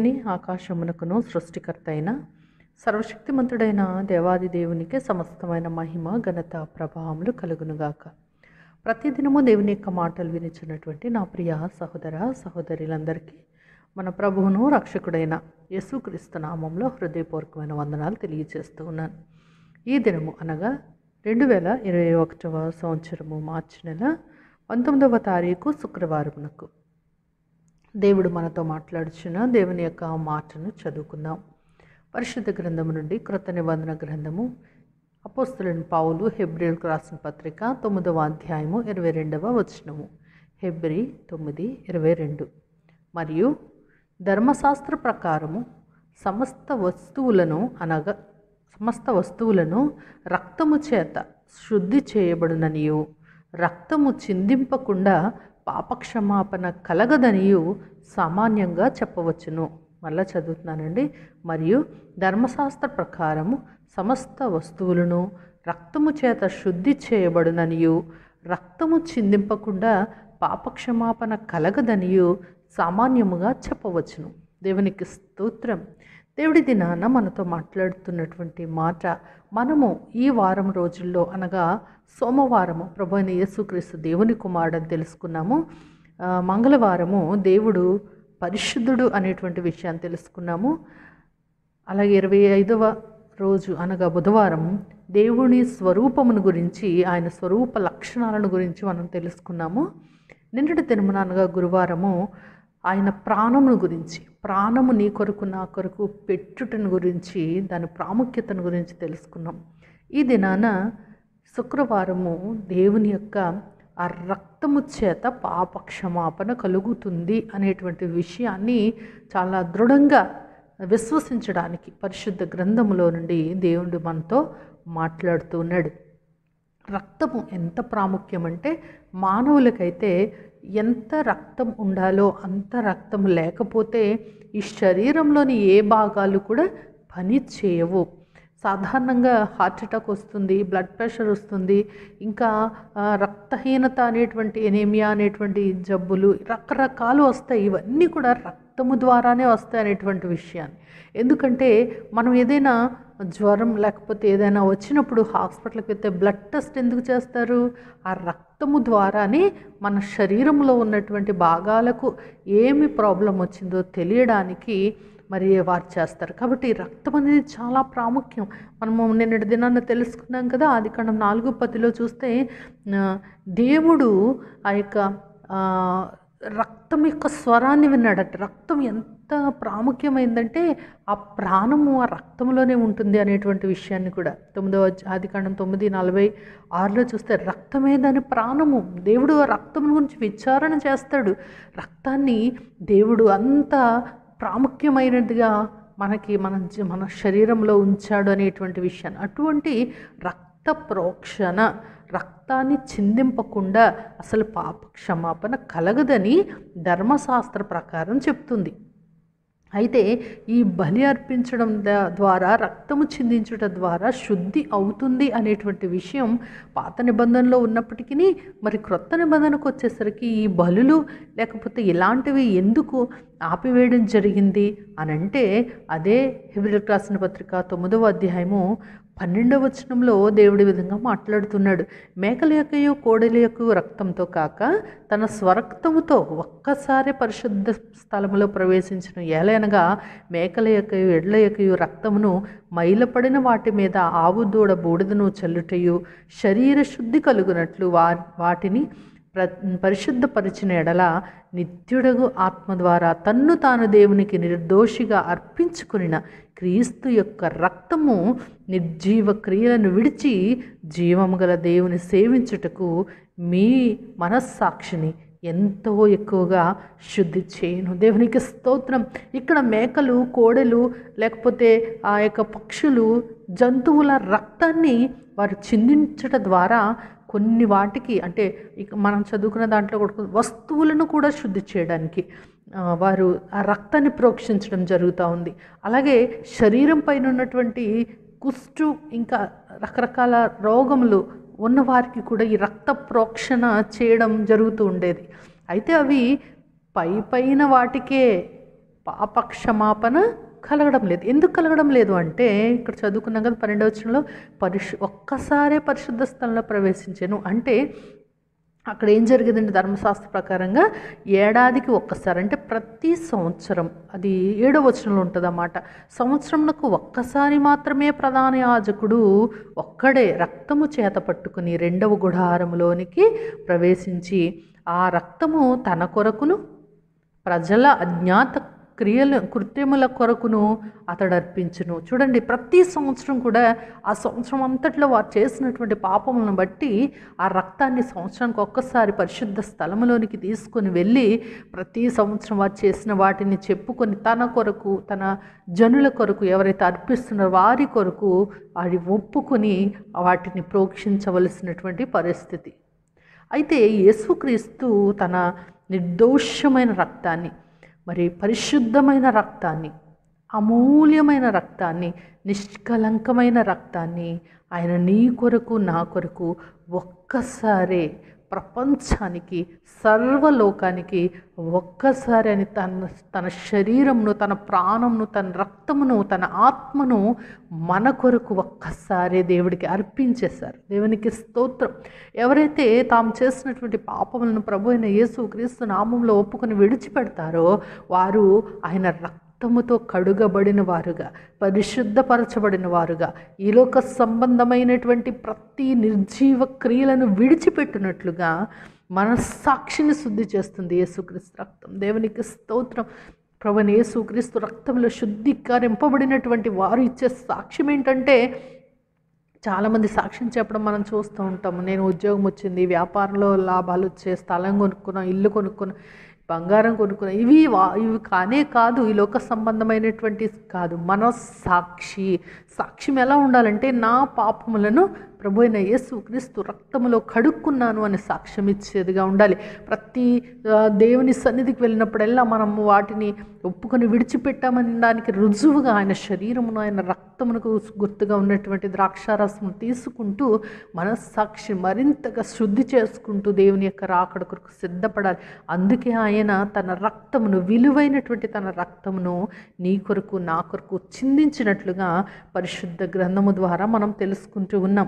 అని ఆకాశమునకును సృష్టికర్త అయిన సర్వశక్తిమంతుడైన దేవాది దేవునికే సమస్తమైన మహిమ ఘనత ప్రభావములు కలుగునుగాక ప్రతిదినము దేవుని యొక్క మాటలు వినిచున్నటువంటి నా ప్రియ సహోదర సహోదరులందరికీ మన ప్రభువును రక్షకుడైన యేసుక్రీస్తు నామంలో హృదయపూర్వకమైన వందనాలు తెలియజేస్తూ ఉన్నాను ఈ దినము అనగా రెండు వేల ఇరవై ఒకటవ సంవత్సరము మార్చి నెల పంతొమ్మిదవ తారీఖు శుక్రవారమునకు దేవుడు మనతో మాట్లాడుచున్న దేవుని యొక్క మాటను చదువుకుందాం పరిశుద్ధ గ్రంథము నుండి కృత నిబంధన గ్రంథము అపోస్తులని పావులు హెబ్రిల్కు రాసిన పత్రిక తొమ్మిదవ అధ్యాయము ఇరవై రెండవ వచనము హెబ్రి తొమ్మిది ఇరవై రెండు మరియు ధర్మశాస్త్ర ప్రకారము సమస్త వస్తువులను అనగా సమస్త వస్తువులను రక్తము చేత శుద్ధి చేయబడుననియు రక్తము చిందింపకుండా పాపక్షమాపణ కలగదనియు సామాన్యంగా చెప్పవచ్చును మళ్ళా చదువుతున్నానండి మరియు ధర్మశాస్త్ర ప్రకారము సమస్త వస్తువులను రక్తము చేత శుద్ధి చేయబడుననియు రక్తము చిందింపకుండా పాపక్షమాపణ కలగదనియు సామాన్యముగా చెప్పవచ్చును దేవునికి స్తోత్రం దేవుడి దినాన మనతో మాట్లాడుతున్నటువంటి మాట మనము ఈ వారం రోజుల్లో అనగా సోమవారము ప్రభు అయిన యేసుక్రీస్తు దేవుని కుమారుడని తెలుసుకున్నాము ఆ, మంగళవారము దేవుడు పరిశుద్ధుడు అనేటువంటి విషయాన్ని తెలుసుకున్నాము అలాగే ఇరవై ఐదవ రోజు అనగా బుధవారం దేవుని స్వరూపమును గురించి ఆయన స్వరూప లక్షణాలను గురించి మనం తెలుసుకున్నాము నిన్నటి దినమున అనగా గురువారము ఆయన ప్రాణమును గురించి ప్రాణము నీ కొరకు నా కొరకు పెట్టుటను గురించి దాని ప్రాముఖ్యతను గురించి తెలుసుకున్నాం ఈ దినాన శుక్రవారము దేవుని యొక్క ఆ రక్తము చేత పాప క్షమాపణ కలుగుతుంది అనేటువంటి విషయాన్ని చాలా దృఢంగా విశ్వసించడానికి పరిశుద్ధ గ్రంథములో నుండి దేవుడు మనతో మాట్లాడుతూ ఉన్నాడు రక్తము ఎంత ప్రాముఖ్యం అంటే మానవులకైతే ఎంత రక్తం ఉండాలో అంత రక్తం లేకపోతే ఈ శరీరంలోని ఏ భాగాలు కూడా పని చేయవు సాధారణంగా హార్ట్ అటాక్ వస్తుంది బ్లడ్ ప్రెషర్ వస్తుంది ఇంకా ఆ, రక్తహీనత అనేటువంటి ఎనేమియా అనేటువంటి జబ్బులు రకరకాలు వస్తాయి ఇవన్నీ కూడా రక్తము ద్వారానే వస్తాయి అనేటువంటి విషయాన్ని ఎందుకంటే మనం ఏదైనా జ్వరం లేకపోతే ఏదైనా వచ్చినప్పుడు హాస్పిటల్కి వెళ్తే బ్లడ్ టెస్ట్ ఎందుకు చేస్తారు ఆ రక్తము ద్వారానే మన శరీరంలో ఉన్నటువంటి భాగాలకు ఏమి ప్రాబ్లం వచ్చిందో తెలియడానికి మరి వారు చేస్తారు కాబట్టి రక్తం అనేది చాలా ప్రాముఖ్యం మనము నిన్నటి దినాన్న తెలుసుకున్నాం కదా ఆది కాండం నాలుగు పదిలో చూస్తే ఆ, దేవుడు ఆ యొక్క ఆ, రక్తం యొక్క స్వరాన్ని విన్నాడట రక్తం ఎంత ప్రాముఖ్యమైందంటే ఆ ప్రాణము ఆ రక్తంలోనే ఉంటుంది అనేటువంటి విషయాన్ని కూడా తొమ్మిదవ ఆది కాండం తొమ్మిది నలభై ఆరులో చూస్తే రక్తమే దాని ప్రాణము దేవుడు ఆ రక్తం గురించి విచారణ చేస్తాడు రక్తాన్ని దేవుడు అంత ప్రాముఖ్యమైనదిగా మనకి మన జ- మన శరీరంలో ఉంచాడు అనేటువంటి విషయాన్ని అటువంటి రక్త ప్రోక్షణ రక్తాన్ని చిందింపకుండా అసలు పాప క్షమాపణ కలగదని ధర్మశాస్త్ర ప్రకారం చెప్తుంది అయితే ఈ బలి అర్పించడం ద- ద్వారా రక్తము చిందించుట ద్వారా శుద్ధి అవుతుంది అనేటువంటి విషయం పాత నిబంధనలో ఉన్నప్పటికీ మరి క్రొత్త నిబంధనకు వచ్చేసరికి ఈ బలులు లేకపోతే ఇలాంటివి ఎందుకు ఆపివేయడం జరిగింది అని అంటే అదే హిబ్రిల్ రాసిన పత్రిక తొమ్మిదవ అధ్యాయము పన్నెండవ వచనంలో దేవుడి విధంగా మాట్లాడుతున్నాడు మేకల యొక్కయు కోడెల యొక్క రక్తంతో కాక తన స్వరక్తముతో ఒక్కసారి పరిశుద్ధ స్థలములో ప్రవేశించిన ఏలైనగా మేకల యొక్కయు ఎడ్ల యొక్కయు రక్తమును మైలపడిన వాటి మీద ఆవు దూడ బూడిదను చల్లుటయు శరీర శుద్ధి కలుగునట్లు వా వాటిని ప్ర పరిశుద్ధపరిచిన ఎడల నిత్యుడగు ఆత్మ ద్వారా తన్ను తాను దేవునికి నిర్దోషిగా అర్పించుకునిన క్రీస్తు యొక్క రక్తము నిర్జీవ క్రియలను విడిచి జీవము గల దేవుని సేవించుటకు మీ మనస్సాక్షిని ఎంతో ఎక్కువగా శుద్ధి చేయను దేవునికి స్తోత్రం ఇక్కడ మేకలు కోడెలు లేకపోతే ఆ యొక్క పక్షులు జంతువుల రక్తాన్ని వారు చిందించడం ద్వారా కొన్ని వాటికి అంటే ఇక మనం చదువుకున్న దాంట్లో కూడా వస్తువులను కూడా శుద్ధి చేయడానికి ఆ, వారు ఆ రక్తాన్ని ప్రోక్షించడం జరుగుతూ ఉంది అలాగే శరీరం పైన ఉన్నటువంటి కుష్టు ఇంకా రకరకాల రోగములు ఉన్నవారికి కూడా ఈ రక్త ప్రోక్షణ చేయడం జరుగుతూ ఉండేది అయితే అవి పై పైన వాటికే పాప క్షమాపణ కలగడం లేదు ఎందుకు కలగడం లేదు అంటే ఇక్కడ చదువుకున్నాం కదా పన్నెండవ వచనంలో పరిశు ఒక్కసారే పరిశుద్ధ స్థలంలో ప్రవేశించాను అంటే అక్కడ ఏం జరిగిందండి ధర్మశాస్త్ర ప్రకారంగా ఏడాదికి ఒక్కసారి అంటే ప్రతి సంవత్సరం అది ఏడో వచనంలో ఉంటుంది అన్నమాట సంవత్సరంకు ఒక్కసారి మాత్రమే ప్రధాన యాజకుడు ఒక్కడే రక్తము చేత పట్టుకుని రెండవ గుడారములోనికి ప్రవేశించి ఆ రక్తము తన కొరకును ప్రజల అజ్ఞాత క్రియలు కృత్యముల కొరకును అతడు అర్పించును చూడండి ప్రతి సంవత్సరం కూడా ఆ సంవత్సరం అంతట్లో వారు చేసినటువంటి పాపములను బట్టి ఆ రక్తాన్ని సంవత్సరానికి ఒక్కసారి పరిశుద్ధ స్థలములోనికి తీసుకొని వెళ్ళి ప్రతి సంవత్సరం వారు చేసిన వాటిని చెప్పుకొని తన కొరకు తన జనుల కొరకు ఎవరైతే అర్పిస్తున్నారో వారి కొరకు అది ఒప్పుకొని వాటిని ప్రోక్షించవలసినటువంటి పరిస్థితి అయితే యేసుక్రీస్తు తన నిర్దోషమైన రక్తాన్ని మరి పరిశుద్ధమైన రక్తాన్ని అమూల్యమైన రక్తాన్ని నిష్కలంకమైన రక్తాన్ని ఆయన నీ కొరకు నా కొరకు ఒక్కసారే ప్రపంచానికి సర్వలోకానికి ఒక్కసారి అని తన తన శరీరంను తన ప్రాణంను తన రక్తమును తన ఆత్మను మన కొరకు ఒక్కసారి దేవుడికి అర్పించేశారు దేవునికి స్తోత్రం ఎవరైతే తాము చేసినటువంటి పాపములను ప్రభు అయిన యేసు క్రీస్తు నామంలో ఒప్పుకొని విడిచిపెడతారో వారు ఆయన రక్తముతో కడుగబడిన వారుగా పరిశుద్ధపరచబడిన వారుగా ఈలోక సంబంధమైనటువంటి ప్రతి నిర్జీవ క్రియలను విడిచిపెట్టినట్లుగా మన సాక్షిని శుద్ధి చేస్తుంది యేసుక్రీస్తు రక్తం దేవునికి స్తోత్రం ప్రభుని యేసుక్రీస్తు రక్తంలో శుద్ధీకరింపబడినటువంటి వారు ఇచ్చే సాక్ష్యం ఏంటంటే చాలామంది సాక్ష్యం చెప్పడం మనం చూస్తూ ఉంటాము నేను ఉద్యోగం వచ్చింది వ్యాపారంలో లాభాలు వచ్చే స్థలం కొనుక్కున్నా ఇల్లు కొనుక్కున్నా బంగారం కొనుక్కున్నా ఇవి వా ఇవి కానే కాదు ఈ లోక సంబంధమైనటువంటి కాదు మన సాక్షి సాక్ష్యం ఎలా ఉండాలంటే నా పాపములను ప్రభు అయిన యేసు క్రీస్తు రక్తములో కడుక్కున్నాను అని సాక్ష్యం ఇచ్చేదిగా ఉండాలి ప్రతి ఆ, దేవుని సన్నిధికి వెళ్ళినప్పుడల్లా మనం వాటిని ఒప్పుకొని విడిచిపెట్టామని దానికి రుజువుగా ఆయన శరీరమును ఆయన రక్తమునకు గుర్తుగా ఉన్నటువంటి ద్రాక్షారసము తీసుకుంటూ మనస్సాక్షి మరింతగా శుద్ధి చేసుకుంటూ దేవుని యొక్క రాకడ కొరకు సిద్ధపడాలి అందుకే ఆయన తన రక్తమును విలువైనటువంటి తన రక్తమును నీ కొరకు నా కొరకు చిందించినట్లుగా పరిశుద్ధ గ్రంథము ద్వారా మనం తెలుసుకుంటూ ఉన్నాం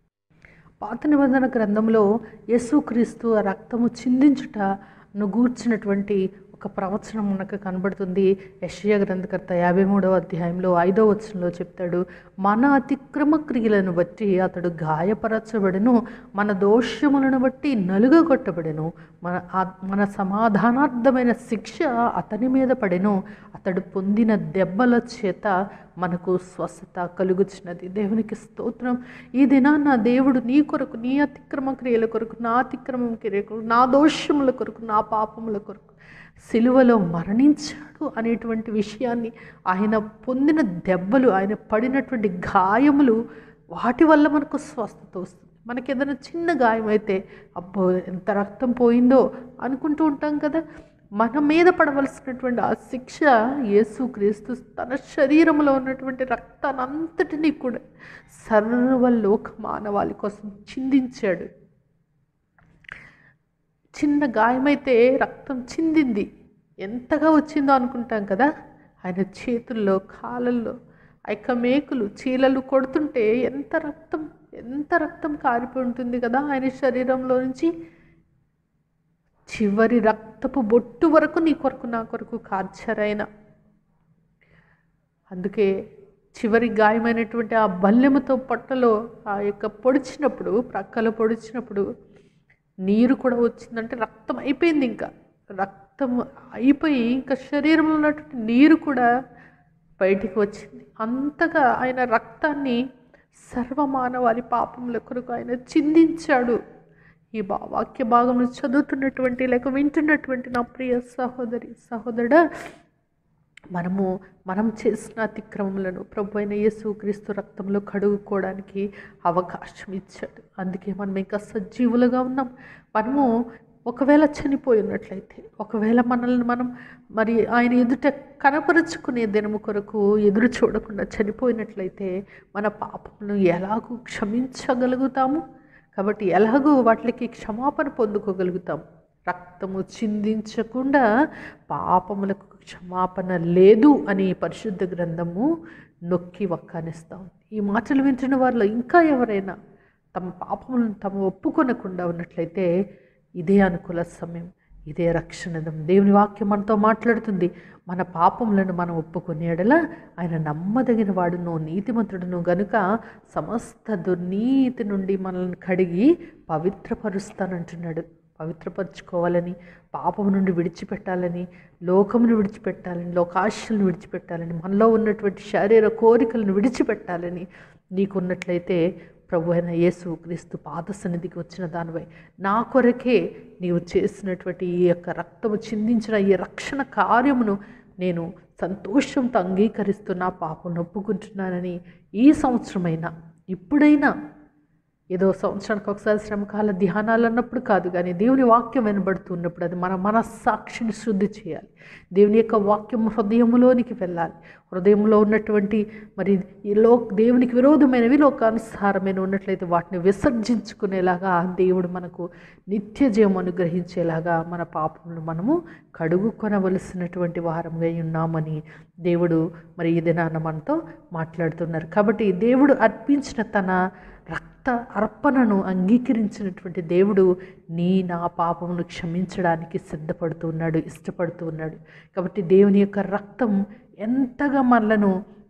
పాత నిబంధన గ్రంథంలో యేసుక్రీస్తు ఆ రక్తము చిందించుటను గూర్చినటువంటి ఒక ప్రవచనం మనకు కనబడుతుంది యషయ గ్రంథకర్త యాభై మూడవ అధ్యాయంలో ఐదో వచనంలో చెప్తాడు మన అతిక్రమ క్రియలను బట్టి అతడు గాయపరచబడెను మన దోషములను బట్టి నలుగగొట్టబడెను మన ఆ- మన సమాధానార్థమైన శిక్ష అతని మీద పడెను అతడు పొందిన దెబ్బల చేత మనకు స్వస్థత కలుగుచున్నది దేవునికి స్తోత్రం ఈ దినాన్న దేవుడు నీ కొరకు నీ అతిక్రమ క్రియల కొరకు నా అతిక్రమం క్రియ కొరకు నా దోషముల కొరకు నా పాపముల కొరకు సిలువలో మరణించాడు అనేటువంటి విషయాన్ని ఆయన పొందిన దెబ్బలు ఆయన పడినటువంటి గాయములు వాటి వల్ల మనకు స్వస్థత వస్తుంది మనకి ఏదైనా చిన్న గాయం అయితే అబ్బో ఎంత రక్తం పోయిందో అనుకుంటూ ఉంటాం కదా మన మీద పడవలసినటువంటి ఆ శిక్ష యేసుక్రీస్తు తన శరీరంలో ఉన్నటువంటి రక్తాన్ని అంతటినీ కూడా సర్వలోక మానవాళి కోసం చిందించాడు చిన్న గాయమైతే రక్తం చిందింది ఎంతగా వచ్చిందో అనుకుంటాం కదా ఆయన చేతుల్లో కాళ్ళల్లో ఆ యొక్క మేకులు చీలలు కొడుతుంటే ఎంత రక్తం ఎంత రక్తం కారిపోయి ఉంటుంది కదా ఆయన శరీరంలో నుంచి చివరి రక్తపు బొట్టు వరకు నీ కొరకు నా కొరకు కార్చారాయన అందుకే చివరి గాయమైనటువంటి ఆ బల్లెముతో పొట్టలో ఆ యొక్క పొడిచినప్పుడు ప్రక్కలో పొడిచినప్పుడు నీరు కూడా వచ్చిందంటే రక్తం అయిపోయింది ఇంకా రక్తం అయిపోయి ఇంకా శరీరంలో ఉన్నటువంటి నీరు కూడా బయటికి వచ్చింది అంతగా ఆయన రక్తాన్ని సర్వమానవాళి పాపముల కొరకు ఆయన చిందించాడు ఈ బా వాక్య భాగంలో చదువుతున్నటువంటి లేక వింటున్నటువంటి నా ప్రియ సహోదరి సహోదరుడా మనము మనం చేసిన అతిక్రమములను ప్రభు అయిన యేసు క్రీస్తు రక్తంలో కడుగుకోవడానికి అవకాశం ఇచ్చాడు అందుకే మనం ఇంకా సజీవులుగా ఉన్నాం మనము ఒకవేళ చనిపోయి ఉన్నట్లయితే ఒకవేళ మనల్ని మనం మరి ఆయన ఎదుట కనపరుచుకునే దినము కొరకు ఎదురు చూడకుండా చనిపోయినట్లయితే మన పాపమును ఎలాగూ క్షమించగలుగుతాము కాబట్టి ఎలాగూ వాటికి క్షమాపణ పొందుకోగలుగుతాం రక్తము చిందించకుండా పాపములకు క్షమాపణ లేదు అని పరిశుద్ధ గ్రంథము నొక్కి వక్కానిస్తా ఉంది ఈ మాటలు వింటున్న వారిలో ఇంకా ఎవరైనా తమ పాపములను తమ ఒప్పుకొనకుండా ఉన్నట్లయితే ఇదే అనుకూల సమయం ఇదే రక్షణదం దేవుని వాక్యం మనతో మాట్లాడుతుంది మన పాపములను మనం ఒప్పుకునే ఎడల ఆయన నమ్మదగిన వాడును నీతిమంతుడును గనుక సమస్త దుర్నీతి నుండి మనల్ని కడిగి పవిత్రపరుస్తానంటున్నాడు పవిత్రపరచుకోవాలని పాపము నుండి విడిచిపెట్టాలని లోకమును విడిచిపెట్టాలని లోకాశలను విడిచిపెట్టాలని మనలో ఉన్నటువంటి శరీర కోరికలను విడిచిపెట్టాలని నీకున్నట్లయితే ప్రభు అయిన యేసు క్రీస్తు పాద సన్నిధికి వచ్చిన దానివై నా కొరకే నీవు చేసినటువంటి ఈ యొక్క రక్తము చిందించిన ఈ రక్షణ కార్యమును నేను సంతోషంతో అంగీకరిస్తున్నా పాపం ఒప్పుకుంటున్నానని ఈ సంవత్సరమైనా ఇప్పుడైనా ఏదో సంవత్సరానికి ఒకసారి శ్రమకాల ధ్యానాలు అన్నప్పుడు కాదు కానీ దేవుని వాక్యం వినబడుతున్నప్పుడు అది మన మనస్సాక్షిని శుద్ధి చేయాలి దేవుని యొక్క వాక్యం హృదయంలోనికి వెళ్ళాలి హృదయంలో ఉన్నటువంటి మరి ఈ లో దేవునికి విరోధమైనవి లోకానుసారమైన ఉన్నట్లయితే వాటిని విసర్జించుకునేలాగా దేవుడు మనకు నిత్య జీవం అనుగ్రహించేలాగా మన పాపములు మనము కడుగుకొనవలసినటువంటి వారంగా ఉన్నామని దేవుడు మరి ఈ దినాన మనతో మాట్లాడుతున్నారు కాబట్టి దేవుడు అర్పించిన తన రక్త అర్పణను అంగీకరించినటువంటి దేవుడు నీ నా పాపమును క్షమించడానికి సిద్ధపడుతూ ఉన్నాడు ఇష్టపడుతూ ఉన్నాడు కాబట్టి దేవుని యొక్క రక్తం ఎంతగా మనలను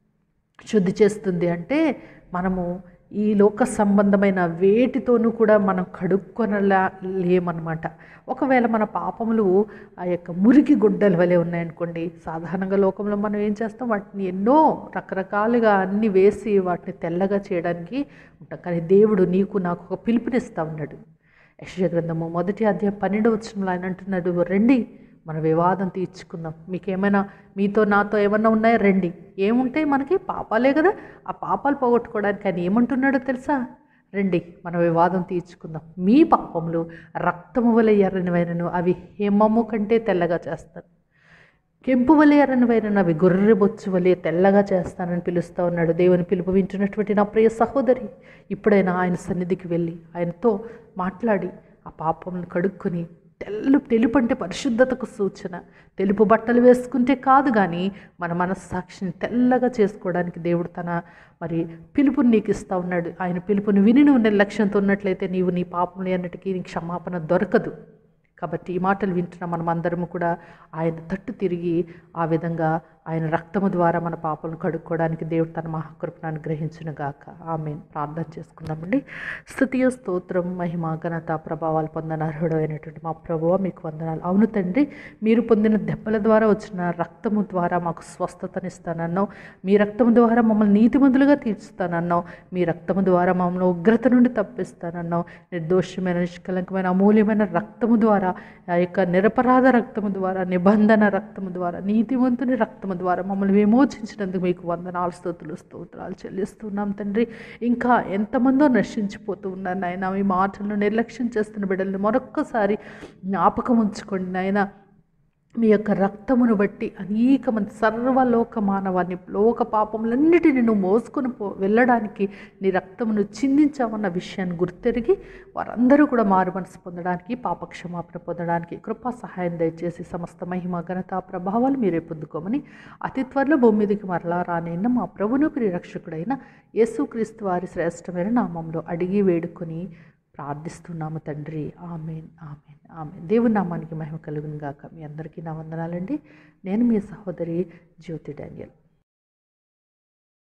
శుద్ధి చేస్తుంది అంటే మనము ఈ లోక సంబంధమైన వేటితోనూ కూడా మనం కడుక్కొనలా లేమన్నమాట ఒకవేళ మన పాపములు ఆ యొక్క మురికి గుడ్డల వలె ఉన్నాయనుకోండి సాధారణంగా లోకంలో మనం ఏం చేస్తాం వాటిని ఎన్నో రకరకాలుగా అన్ని వేసి వాటిని తెల్లగా చేయడానికి ఉంటాం కానీ దేవుడు నీకు నాకు ఒక పిలుపునిస్తా ఉన్నాడు యక్ష గ్రంథము మొదటి అధ్యాయం పన్నెండవ వచనంలో ఆయన అంటున్నాడు రండి మన వివాదం తీర్చుకుందాం మీకేమైనా మీతో నాతో ఏమన్నా ఉన్నాయా రండి ఏముంటాయి మనకి పాపాలే కదా ఆ పాపాలు పోగొట్టుకోవడానికి ఆయన ఏమంటున్నాడో తెలుసా రండి మన వివాదం తీర్చుకుందాం మీ పాపములు రక్తము వలె ఎర్రనివైనను అవి హేమము కంటే తెల్లగా చేస్తాను కెంపు వలె ఎర్రనివైన అవి గొర్రె బొచ్చు వలె తెల్లగా చేస్తానని పిలుస్తూ ఉన్నాడు దేవుని పిలుపు వింటున్నటువంటి నా ప్రియ సహోదరి ఇప్పుడైనా ఆయన సన్నిధికి వెళ్ళి ఆయనతో మాట్లాడి ఆ పాపములను కడుక్కొని తెల్లు తెలుపు అంటే పరిశుద్ధతకు సూచన తెలుపు బట్టలు వేసుకుంటే కాదు కానీ మన మనస్సాక్షిని తెల్లగా చేసుకోవడానికి దేవుడు తన మరి పిలుపుని నీకు ఇస్తా ఉన్నాడు ఆయన పిలుపుని విని నువ్వు నిర్లక్ష్యంతో ఉన్నట్లయితే నీవు నీ పాపములు అన్నిటికీ నీకు క్షమాపణ దొరకదు కాబట్టి ఈ మాటలు వింటున్న మనం అందరము కూడా ఆయన తట్టు తిరిగి ఆ విధంగా ఆయన రక్తము ద్వారా మన పాపలను కడుక్కోవడానికి దేవుడు తన మహాకృపను అనుగ్రహించిన గాక ఆమె ప్రార్థన చేసుకుందామండి స్థుతియ స్తోత్రం మహిమ ఘనత ప్రభావాలు పొందిన అర్హుడు అయినటువంటి మా ప్రభువ మీకు వందనాలు అవును తండ్రి మీరు పొందిన దెబ్బల ద్వారా వచ్చిన రక్తము ద్వారా మాకు స్వస్థతనిస్తానన్నావు మీ రక్తము ద్వారా మమ్మల్ని నీతిమంతులుగా తీర్చుతానన్నావు మీ రక్తము ద్వారా మమ్మల్ని ఉగ్రత నుండి తప్పిస్తానన్నావు నిర్దోషమైన నిష్కలంకమైన అమూల్యమైన రక్తము ద్వారా ఆ యొక్క నిరపరాధ రక్తము ద్వారా నిబంధన రక్తము ద్వారా నీతివంతుని రక్తము ద్వారా మమ్మల్ని విమోచించినందుకు మీకు వందనాలు స్తోతులు స్తోత్రాలు చెల్లిస్తున్నాం తండ్రి ఇంకా ఎంతమందో నశించిపోతూ ఉన్నారు నాయన మీ మాటలను నిర్లక్ష్యం చేస్తున్న బిడ్డల్ని మరొక్కసారి జ్ఞాపకం ఉంచుకోండి నాయన మీ యొక్క రక్తమును బట్టి అనేక మంది సర్వలోక మానవాన్ని లోక పాపములన్నిటిని నువ్వు మోసుకొని పో వెళ్ళడానికి నీ రక్తమును చిందించావన్న విషయాన్ని గుర్తెరిగి వారందరూ కూడా మారు మనసు పొందడానికి పాపక్షమాపణ పొందడానికి కృపా సహాయం దయచేసి సమస్త మహిమ ఘనత ప్రభావాలు మీరే పొందుకోమని అతి త్వరలో భూమి మీదకి మరలా రానైన మా ప్రభును ప్రియరక్షకుడైన యేసుక్రీస్తు వారి శ్రేష్టమైన నామంలో అడిగి వేడుకొని ప్రార్థిస్తున్నాము తండ్రి ఆమెన్ ఆమెన్ ఆమెన్ దేవుని నామానికి మహిమ కలుగును గాక మీ అందరికీ నా వందనాలండి నేను మీ సహోదరి జ్యోతి డానియల్